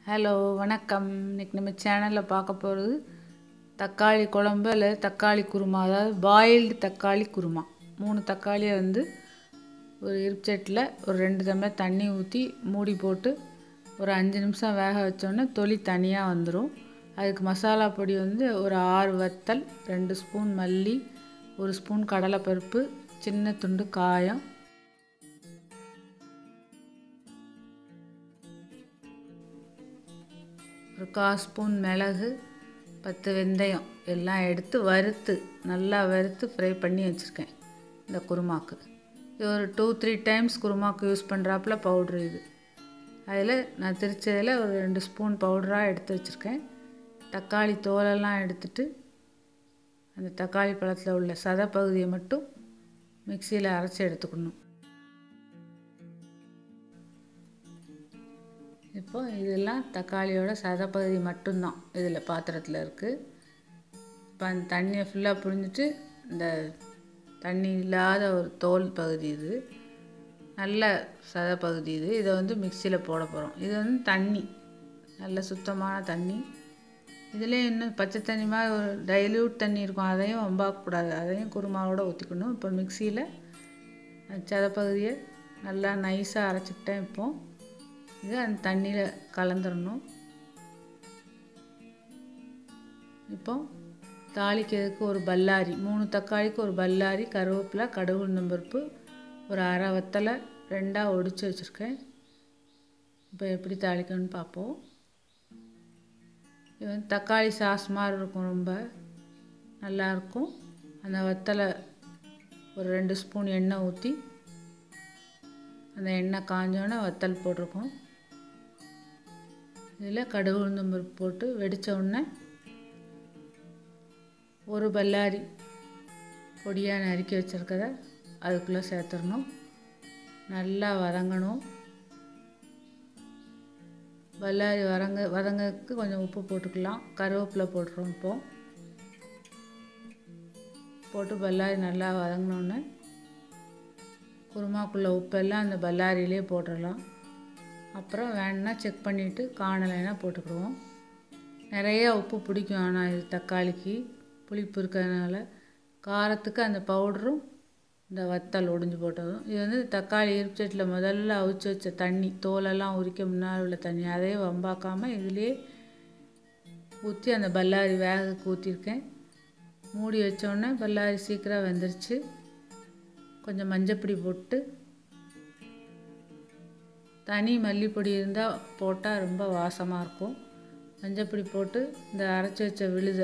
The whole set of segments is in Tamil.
ஹலோ வணக்கம் இன்னைக்கு நம்ம சேனலில் பார்க்க போகிறது தக்காளி குழம்பு அல்லது தக்காளி குருமா அதாவது பாயில்டு தக்காளி குருமா மூணு தக்காளியை வந்து ஒரு இருப்புச்சட்டில் ஒரு ரெண்டு டம்ளர் தண்ணி ஊற்றி மூடி போட்டு ஒரு அஞ்சு நிமிஷம் வேக வச்சோன்னே தொளி தனியாக வந்துடும் அதுக்கு மசாலா பொடி வந்து ஒரு ஆறு வத்தல் ரெண்டு ஸ்பூன் மல்லி ஒரு ஸ்பூன் கடலைப்பருப்பு சின்ன துண்டு காயம் ஒரு கால் ஸ்பூன் மிளகு பத்து வெந்தயம் எல்லாம் எடுத்து வறுத்து நல்லா வறுத்து ஃப்ரை பண்ணி வச்சுருக்கேன் இந்த குருமாக்கு இது ஒரு டூ த்ரீ டைம்ஸ் குருமாக்கு யூஸ் பண்ணுறாப்புல பவுட்ரு இது அதில் நான் திரிச்சதில் ஒரு ரெண்டு ஸ்பூன் பவுடராக எடுத்து வச்சுருக்கேன் தக்காளி தோலெல்லாம் எடுத்துட்டு அந்த தக்காளி பழத்தில் உள்ள சதை பகுதியை மட்டும் மிக்சியில் அரைச்சி எடுத்துக்கணும் இப்போ இதெல்லாம் தக்காளியோட சதப்பகுதி மட்டும்தான் இதில் பாத்திரத்தில் இருக்குது இப்போ அந்த தண்ணியை ஃபுல்லாக புழிஞ்சிட்டு இந்த தண்ணி இல்லாத ஒரு தோல் பகுதி இது நல்ல சதப்பகுதி இது இதை வந்து மிக்சியில் போட போகிறோம் இது வந்து தண்ணி நல்ல சுத்தமான தண்ணி இதுலேயும் இன்னும் பச்சை தண்ணி மாதிரி ஒரு டைல்யூட் தண்ணி இருக்கும் அதையும் வம்பாக்கக்கூடாது அதையும் குருமாவோட ஊற்றிக்கணும் இப்போ மிக்சியில் சதப்பகுதியை நல்லா நைஸாக அரைச்சிக்கிட்டேன் இப்போது இது அந்த தண்ணியில் கலந்துடணும் இப்போ தாளிக்கிறதுக்கு ஒரு பல்லாரி மூணு தக்காளிக்கு ஒரு பல்லாரி கருவேப்பிலை கடுகு உளுந்தம்பருப்பு ஒரு அரை வத்தலை ரெண்டாக ஒடிச்சு வச்சுருக்கேன் இப்போ எப்படி தாளிக்கணும்னு பார்ப்போம் இது வந்து தக்காளி சாஸ் மாதிரி இருக்கும் ரொம்ப நல்லாயிருக்கும் அந்த வத்தலை ஒரு ரெண்டு ஸ்பூன் எண்ணெய் ஊற்றி அந்த எண்ணெய் காஞ்சோன்னே வத்தல் போட்டிருக்கோம் இதில் கடுகு உளுந்தம் பருப்பு போட்டு வெடித்த உடனே ஒரு பல்லாரி பொடியாக நறுக்கி வச்சுருக்கத அதுக்குள்ளே சேர்த்துடணும் நல்லா வதங்கணும் பல்லாரி வதங்க வதங்கிறதுக்கு கொஞ்சம் உப்பு போட்டுக்கலாம் கருவேப்பிலை போட்டுருவோம் இப்போது போட்டு பல்லாரி நல்லா வதங்கினோன்னே குருமாக்குள்ளே உப்பெல்லாம் அந்த பல்லாரியிலே போட்டுடலாம் அப்புறம் வேணுன்னா செக் பண்ணிவிட்டு காணலைன்னா போட்டுக்கிடுவோம் நிறைய உப்பு பிடிக்கும் ஆனால் இது தக்காளிக்கு புளிப்பு இருக்கிறதுனால காரத்துக்கு அந்த பவுடரும் இந்த வத்தல் ஒடிஞ்சு போட்டதும் இது வந்து தக்காளி இருப்புச்சட்டில் முதல்ல அவிச்சு வச்ச தண்ணி தோலெல்லாம் உரிக்க முன்னால் உள்ள தண்ணி அதையே வம்பாக்காமல் இதுலேயே ஊற்றி அந்த பல்லாரி வேக ஊற்றிருக்கேன் மூடி வச்சோடனே பல்லாரி சீக்கிரம் வெந்துருச்சு கொஞ்சம் மஞ்சப்பொடி போட்டு தனி மல்லிப்பொடி இருந்தால் போட்டால் ரொம்ப வாசமாக இருக்கும் மஞ்சப்பொடி போட்டு இந்த அரைச்சி வச்ச விழுதை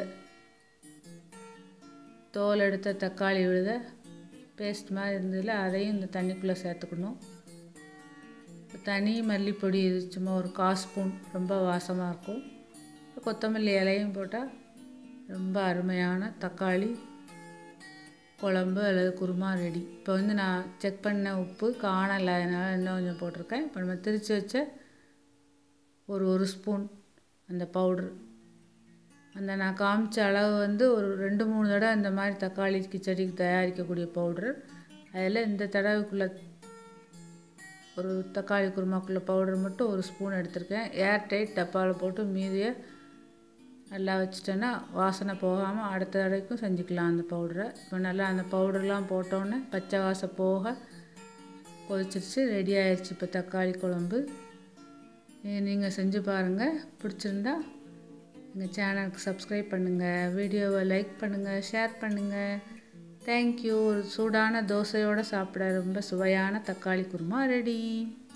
தோல் எடுத்த தக்காளி விழுதை பேஸ்ட் மாதிரி இருந்ததில் அதையும் இந்த தண்ணிக்குள்ளே சேர்த்துக்கணும் தனி மல்லிப்பொடி இது சும்மா ஒரு கால் ஸ்பூன் ரொம்ப வாசமாக இருக்கும் கொத்தமல்லி இலையும் போட்டால் ரொம்ப அருமையான தக்காளி குழம்பு அல்லது குருமா ரெடி இப்போ வந்து நான் செக் பண்ண உப்பு காணலை அதனால் இன்னும் கொஞ்சம் போட்டிருக்கேன் இப்போ நம்ம திரித்து வச்ச ஒரு ஒரு ஸ்பூன் அந்த பவுட்ரு அந்த நான் காமிச்ச அளவு வந்து ஒரு ரெண்டு மூணு தடவை இந்த மாதிரி தக்காளி கிச்சடிக்கு தயாரிக்கக்கூடிய பவுட்ரு அதில் இந்த தடவைக்குள்ளே ஒரு தக்காளி குருமாக்குள்ளே பவுடர் மட்டும் ஒரு ஸ்பூன் எடுத்திருக்கேன் ஏர் டைட் டப்பாவில் போட்டு மீதியை நல்லா வச்சுட்டேன்னா வாசனை போகாமல் அடுத்த தடவைக்கும் செஞ்சுக்கலாம் அந்த பவுடரை இப்போ நல்லா அந்த பவுடர்லாம் போட்டோன்னே பச்சை வாசம் போக கொதிச்சிருச்சு ரெடி ஆயிடுச்சு இப்போ தக்காளி குழம்பு நீங்கள் செஞ்சு பாருங்கள் பிடிச்சிருந்தா எங்கள் சேனலுக்கு சப்ஸ்கிரைப் பண்ணுங்கள் வீடியோவை லைக் பண்ணுங்கள் ஷேர் பண்ணுங்கள் தேங்க்யூ ஒரு சூடான தோசையோடு சாப்பிட ரொம்ப சுவையான தக்காளி குருமா ரெடி